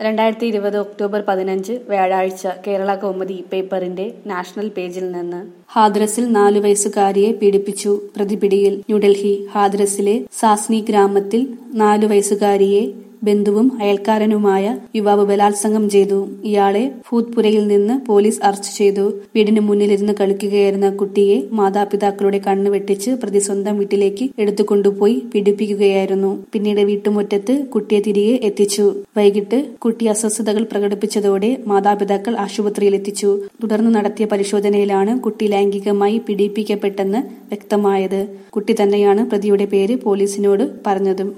രണ്ടായിരത്തി ഇരുപത് ഒക്ടോബർ പതിനഞ്ച് വ്യാഴാഴ്ച കേരള കൗമുദി പേപ്പറിന്റെ നാഷണൽ പേജിൽ നിന്ന് ഹാദ്രസിൽ നാലു വയസ്സുകാരിയെ പീഡിപ്പിച്ചു പ്രതിപിടിയിൽ ന്യൂഡൽഹി ഹാദ്രസിലെ സാസ്നി ഗ്രാമത്തിൽ നാലു വയസ്സുകാരിയെ ബന്ധുവും അയൽക്കാരനുമായ യുവാവ് ബലാത്സംഗം ചെയ്തു ഇയാളെ ഭൂത്പുരയിൽ നിന്ന് പോലീസ് അറസ്റ്റ് ചെയ്തു വീടിന് മുന്നിലിരുന്ന് കളിക്കുകയായിരുന്ന കുട്ടിയെ മാതാപിതാക്കളുടെ കണ്ണ് വെട്ടിച്ച് പ്രതി സ്വന്തം വീട്ടിലേക്ക് എടുത്തുകൊണ്ടുപോയി പീഡിപ്പിക്കുകയായിരുന്നു പിന്നീട് വീട്ടുമുറ്റത്ത് കുട്ടിയെ തിരികെ എത്തിച്ചു വൈകിട്ട് കുട്ടി അസ്വസ്ഥതകൾ പ്രകടിപ്പിച്ചതോടെ മാതാപിതാക്കൾ ആശുപത്രിയിൽ എത്തിച്ചു തുടർന്ന് നടത്തിയ പരിശോധനയിലാണ് കുട്ടി ലൈംഗികമായി പീഡിപ്പിക്കപ്പെട്ടെന്ന് വ്യക്തമായത് കുട്ടി തന്നെയാണ് പ്രതിയുടെ പേര് പോലീസിനോട് പറഞ്ഞതും